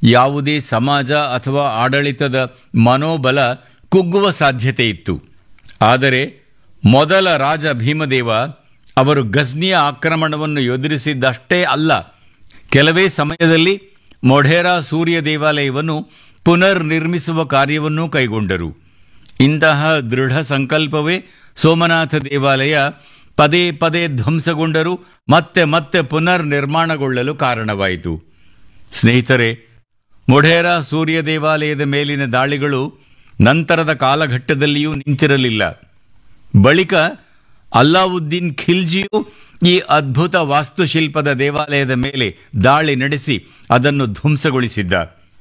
ಯಾವುದೇ ಸಮಾಜ ಅಥವಾ ಆಡಳಿತದ ಮನೋಬಲ ಕುಗ್ಗುವ ಸಾಧ್ಯತೆ ಇತ್ತು ಆದರೆ ಮೊದಲ ರಾಜ ಭೀಮದೇವ ಅವರು ಗಜ್ನಿಯ ಆಕ್ರಮಣವನ್ನು ಎದುರಿಸಿದ್ದಷ್ಟೇ ಅಲ್ಲ ಕೆಲವೇ ಸಮಯದಲ್ಲಿ ಮೊಢೇರಾ ಸೂರ್ಯ ದೇವಾಲಯವನ್ನು ಪುನರ್ ನಿರ್ಮಿಸುವ ಕಾರ್ಯವನ್ನೂ ಕೈಗೊಂಡರು ಇಂತಹ ದೃಢ ಸಂಕಲ್ಪವೇ ಸೋಮನಾಥ ದೇವಾಲಯ ಪದೇ ಪದೇ ಧ್ವಂಸಗೊಂಡರೂ ಮತ್ತೆ ಮತ್ತೆ ಪುನರ್ ನಿರ್ಮಾಣಗೊಳ್ಳಲು ಕಾರಣವಾಯಿತು ಸ್ನೇಹಿತರೆ ಮೊಢೇರಾ ಸೂರ್ಯ ದೇವಾಲಯದ ಮೇಲಿನ ದಾಳಿಗಳು ನಂತರದ ಕಾಲಘಟ್ಟದಲ್ಲಿಯೂ ನಿಂತಿರಲಿಲ್ಲ ಬಳಿಕ ಅಲ್ಲಾವುದ್ದೀನ್ ಖಿಲ್ಜಿಯು ಈ ಅದ್ಭುತ ವಾಸ್ತುಶಿಲ್ಪದ ದೇವಾಲಯದ ಮೇಲೆ ದಾಳಿ ನಡೆಸಿ ಅದನ್ನು ಧ್ವಂಸಗೊಳಿಸಿದ್ದ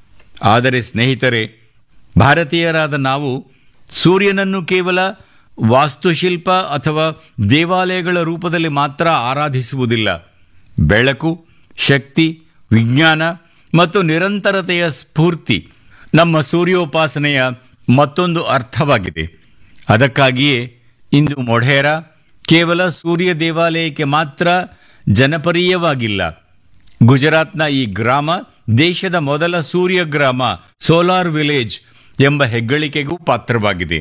ಆದರೆ ಸ್ನೇಹಿತರೆ ಭಾರತೀಯರಾದ ನಾವು ಸೂರ್ಯನನ್ನು ಕೇವಲ ವಾಸ್ತುಶಿಲ್ಪ ಅಥವಾ ದೇವಾಲಯಗಳ ರೂಪದಲ್ಲಿ ಮಾತ್ರ ಆರಾಧಿಸುವುದಿಲ್ಲ ಬೆಳಕು ಶಕ್ತಿ ವಿಜ್ಞಾನ ಮತ್ತು ನಿರಂತರತೆಯ ಸ್ಫೂರ್ತಿ ನಮ್ಮ ಸೂರ್ಯೋಪಾಸನೆಯ ಮತ್ತೊಂದು ಅರ್ಥವಾಗಿದೆ ಅದಕ್ಕಾಗಿಯೇ ಇಂದು ಮೊಢೇರಾ ಕೇವಲ ಸೂರ್ಯ ದೇವಾಲಯಕ್ಕೆ ಮಾತ್ರ ಜನಪರೀಯವಾಗಿಲ್ಲ ಗುಜರಾತ್ನ ಈ ಗ್ರಾಮ ದೇಶದ ಮೊದಲ ಸೂರ್ಯ ಗ್ರಾಮ ಸೋಲಾರ್ ವಿಲೇಜ್ ಎಂಬ ಹೆಗ್ಗಳಿಕೆಗೂ ಪಾತ್ರವಾಗಿದೆ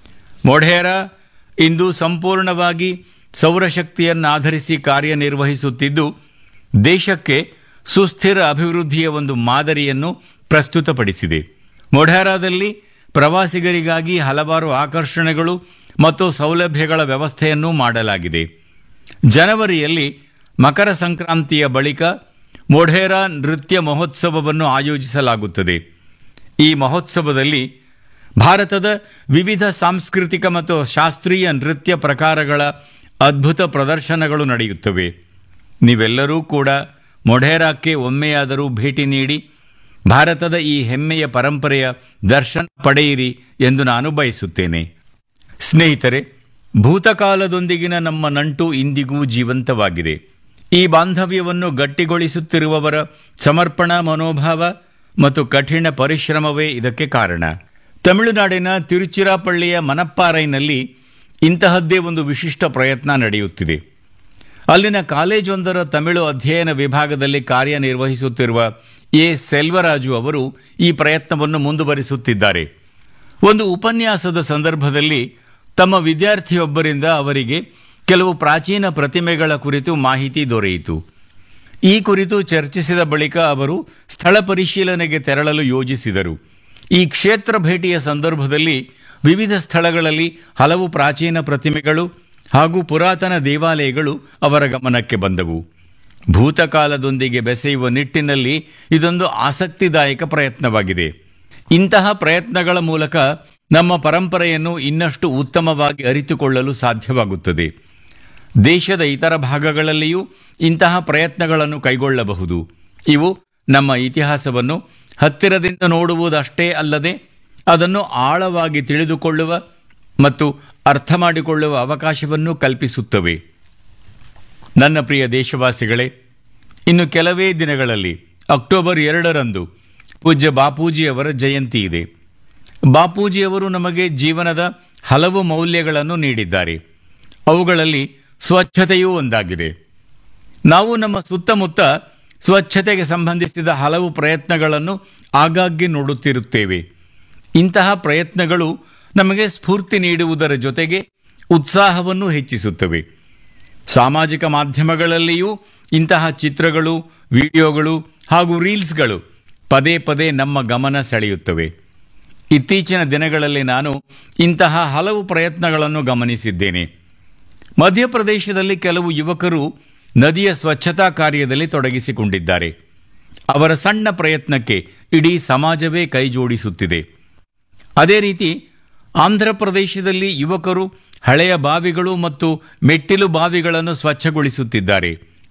ಮೊಢೇರಾ ಇಂದು ಸಂಪೂರ್ಣವಾಗಿ ಸೌರಶಕ್ತಿಯನ್ನಾಧರಿಸಿ ಕಾರ್ಯನಿರ್ವಹಿಸುತ್ತಿದ್ದು ದೇಶಕ್ಕೆ ಸುಸ್ಥಿರ ಅಭಿವೃದ್ಧಿಯ ಒಂದು ಮಾದರಿಯನ್ನು ಪ್ರಸ್ತುತಪಡಿಸಿದೆ ಮೊಢೇರಾದಲ್ಲಿ ಪ್ರವಾಸಿಗರಿಗಾಗಿ ಹಲವಾರು ಆಕರ್ಷಣೆಗಳು ಮತ್ತು ಸೌಲಭ್ಯಗಳ ವ್ಯವಸ್ಥೆಯನ್ನೂ ಮಾಡಲಾಗಿದೆ ಜನವರಿಯಲ್ಲಿ ಮಕರ ಸಂಕ್ರಾಂತಿಯ ಬಳಿಕ ಮೊಢೇರಾ ನೃತ್ಯ ಮಹೋತ್ಸವವನ್ನು ಆಯೋಜಿಸಲಾಗುತ್ತದೆ ಈ ಮಹೋತ್ಸವದಲ್ಲಿ ಭಾರತದ ವಿವಿಧ ಸಾಂಸ್ಕೃತಿಕ ಮತ್ತು ಶಾಸ್ತ್ರೀಯ ನೃತ್ಯ ಪ್ರಕಾರಗಳ ಅದ್ಭುತ ಪ್ರದರ್ಶನಗಳು ನಡೆಯುತ್ತವೆ ನೀವೆಲ್ಲರೂ ಕೂಡ ಮೊಢೇರಾಕ್ಕೆ ಒಮ್ಮೆಯಾದರೂ ಭೇಟಿ ನೀಡಿ ಭಾರತದ ಈ ಹೆಮ್ಮೆಯ ಪರಂಪರೆಯ ದರ್ಶನ ಪಡೆಯಿರಿ ಎಂದು ನಾನು ಬಯಸುತ್ತೇನೆ ಸ್ನೇಹಿತರೆ ಭೂತಕಾಲದೊಂದಿಗಿನ ನಮ್ಮ ನಂಟು ಇಂದಿಗೂ ಜೀವಂತವಾಗಿದೆ ಈ ಬಾಂಧವ್ಯವನ್ನು ಗಟ್ಟಿಗೊಳಿಸುತ್ತಿರುವವರ ಸಮರ್ಪಣಾ ಮನೋಭಾವ ಮತ್ತು ಕಠಿಣ ಪರಿಶ್ರಮವೇ ಇದಕ್ಕೆ ಕಾರಣ ತಮಿಳುನಾಡಿನ ತಿರುಚಿರಾಪಳ್ಳಿಯ ಮನಪ್ಪಾರೈನಲ್ಲಿ ಇಂತಹದ್ದೇ ಒಂದು ವಿಶಿಷ್ಟ ಪ್ರಯತ್ನ ನಡೆಯುತ್ತಿದೆ ಅಲ್ಲಿನ ಕಾಲೇಜೊಂದರ ತಮಿಳು ಅಧ್ಯಯನ ವಿಭಾಗದಲ್ಲಿ ಕಾರ್ಯನಿರ್ವಹಿಸುತ್ತಿರುವ ಎ ಸೆಲ್ವರಾಜು ಅವರು ಈ ಪ್ರಯತ್ನವನ್ನು ಮುಂದುವರಿಸುತ್ತಿದ್ದಾರೆ ಒಂದು ಉಪನ್ಯಾಸದ ಸಂದರ್ಭದಲ್ಲಿ ತಮ್ಮ ವಿದ್ಯಾರ್ಥಿಯೊಬ್ಬರಿಂದ ಅವರಿಗೆ ಕೆಲವು ಪ್ರಾಚೀನ ಪ್ರತಿಮೆಗಳ ಕುರಿತು ಮಾಹಿತಿ ದೊರೆಯಿತು ಈ ಕುರಿತು ಚರ್ಚಿಸಿದ ಬಳಿಕ ಅವರು ಸ್ಥಳ ಪರಿಶೀಲನೆಗೆ ತೆರಳಲು ಯೋಜಿಸಿದರು ಈ ಕ್ಷೇತ್ರ ಭೇಟಿಯ ಸಂದರ್ಭದಲ್ಲಿ ವಿವಿಧ ಸ್ಥಳಗಳಲ್ಲಿ ಹಲವು ಪ್ರಾಚೀನ ಪ್ರತಿಮೆಗಳು ಹಾಗೂ ಪುರಾತನ ದೇವಾಲಯಗಳು ಅವರ ಗಮನಕ್ಕೆ ಬಂದವು ಭೂತಕಾಲದೊಂದಿಗೆ ಬೆಸೆಯುವ ನಿಟ್ಟಿನಲ್ಲಿ ಇದೊಂದು ಆಸಕ್ತಿದಾಯಕ ಪ್ರಯತ್ನವಾಗಿದೆ ಇಂತಹ ಪ್ರಯತ್ನಗಳ ಮೂಲಕ ನಮ್ಮ ಪರಂಪರೆಯನ್ನು ಇನ್ನಷ್ಟು ಉತ್ತಮವಾಗಿ ಅರಿತುಕೊಳ್ಳಲು ಸಾಧ್ಯವಾಗುತ್ತದೆ ದೇಶದ ಇತರ ಭಾಗಗಳಲ್ಲಿಯೂ ಇಂತಹ ಪ್ರಯತ್ನಗಳನ್ನು ಕೈಗೊಳ್ಳಬಹುದು ಇವು ನಮ್ಮ ಇತಿಹಾಸವನ್ನು ಹತ್ತಿರದಿಂದ ನೋಡುವುದಷ್ಟೇ ಅಲ್ಲದೆ ಅದನ್ನು ಆಳವಾಗಿ ತಿಳಿದುಕೊಳ್ಳುವ ಮತ್ತು ಅರ್ಥ ಮಾಡಿಕೊಳ್ಳುವ ಅವಕಾಶವನ್ನು ಕಲ್ಪಿಸುತ್ತವೆ ನನ್ನ ಪ್ರಿಯ ದೇಶವಾಸಿಗಳೇ ಇನ್ನು ಕೆಲವೇ ದಿನಗಳಲ್ಲಿ ಅಕ್ಟೋಬರ್ ಎರಡರಂದು ಪೂಜ್ಯ ಬಾಪೂಜಿಯವರ ಜಯಂತಿ ಇದೆ ಬಾಪೂಜಿಯವರು ನಮಗೆ ಜೀವನದ ಹಲವು ಮೌಲ್ಯಗಳನ್ನು ನೀಡಿದ್ದಾರೆ ಅವುಗಳಲ್ಲಿ ಸ್ವಚ್ಛತೆಯೂ ಒಂದಾಗಿದೆ ನಾವು ನಮ್ಮ ಸುತ್ತಮುತ್ತ ಸ್ವಚ್ಛತೆಗೆ ಸಂಬಂಧಿಸಿದ ಹಲವು ಪ್ರಯತ್ನಗಳನ್ನು ಆಗಾಗ್ಗೆ ನೋಡುತ್ತಿರುತ್ತೇವೆ ಇಂತಹ ಪ್ರಯತ್ನಗಳು ನಮಗೆ ಸ್ಫೂರ್ತಿ ನೀಡುವುದರ ಜೊತೆಗೆ ಉತ್ಸಾಹವನ್ನು ಹೆಚ್ಚಿಸುತ್ತವೆ ಸಾಮಾಜಿಕ ಮಾಧ್ಯಮಗಳಲ್ಲಿಯೂ ಇಂತಹ ಚಿತ್ರಗಳು ವಿಡಿಯೋಗಳು ಹಾಗೂ ರೀಲ್ಸ್ಗಳು ಪದೇ ಪದೇ ನಮ್ಮ ಗಮನ ಸೆಳೆಯುತ್ತವೆ ಇತ್ತೀಚಿನ ದಿನಗಳಲ್ಲಿ ನಾನು ಇಂತಹ ಹಲವು ಪ್ರಯತ್ನಗಳನ್ನು ಗಮನಿಸಿದ್ದೇನೆ ಮಧ್ಯಪ್ರದೇಶದಲ್ಲಿ ಕೆಲವು ಯುವಕರು ನದಿಯ ಸ್ವಚ್ಛತಾ ಕಾರ್ಯದಲ್ಲಿ ತೊಡಗಿಸಿಕೊಂಡಿದ್ದಾರೆ ಅವರ ಸಣ್ಣ ಪ್ರಯತ್ನಕ್ಕೆ ಇಡೀ ಸಮಾಜವೇ ಕೈಜೋಡಿಸುತ್ತಿದೆ ಅದೇ ರೀತಿ ಆಂಧ್ರ ಪ್ರದೇಶದಲ್ಲಿ ಯುವಕರು ಹಳೆಯ ಬಾವಿಗಳು ಮತ್ತು ಮೆಟ್ಟಿಲು ಬಾವಿಗಳನ್ನು ಸ್ವಚ್ಛಗೊಳಿಸುತ್ತಿದ್ದಾರೆ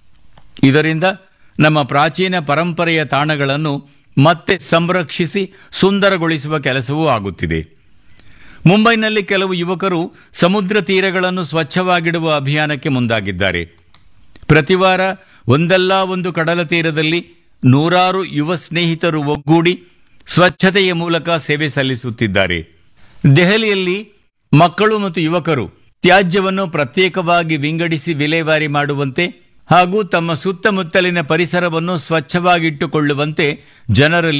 ಇದರಿಂದ ನಮ್ಮ ಪ್ರಾಚೀನ ಪರಂಪರೆಯ ತಾಣಗಳನ್ನು ಮತ್ತೆ ಸಂರಕ್ಷಿಸಿ ಸುಂದರಗೊಳಿಸುವ ಕೆಲಸವೂ ಆಗುತ್ತಿದೆ ಮುಂಬೈನಲ್ಲಿ ಕೆಲವು ಯುವಕರು ಸಮುದ್ರ ತೀರಗಳನ್ನು ಸ್ವಚ್ಛವಾಗಿಡುವ ಅಭಿಯಾನಕ್ಕೆ ಮುಂದಾಗಿದ್ದಾರೆ ಪ್ರತಿವಾರ ಒಂದಲ್ಲ ಒಂದು ಕಡಲ ತೀರದಲ್ಲಿ ನೂರಾರು ಯುವ ಸ್ನೇಹಿತರು ಒಗ್ಗೂಡಿ ಸ್ವಚ್ಛತೆಯ ಮೂಲಕ ಸೇವೆ ಸಲ್ಲಿಸುತ್ತಿದ್ದಾರೆ ದೆಹಲಿಯಲ್ಲಿ ಮಕ್ಕಳು ಮತ್ತು ಯುವಕರು ತ್ಯಾಜ್ಯವನ್ನು ಪ್ರತ್ಯೇಕವಾಗಿ ವಿಂಗಡಿಸಿ ವಿಲೇವಾರಿ ಮಾಡುವಂತೆ ಹಾಗೂ ತಮ್ಮ ಸುತ್ತಮುತ್ತಲಿನ ಪರಿಸರವನ್ನು ಸ್ವಚ್ಛವಾಗಿಟ್ಟುಕೊಳ್ಳುವಂತೆ ಜನರಲ್ಲಿ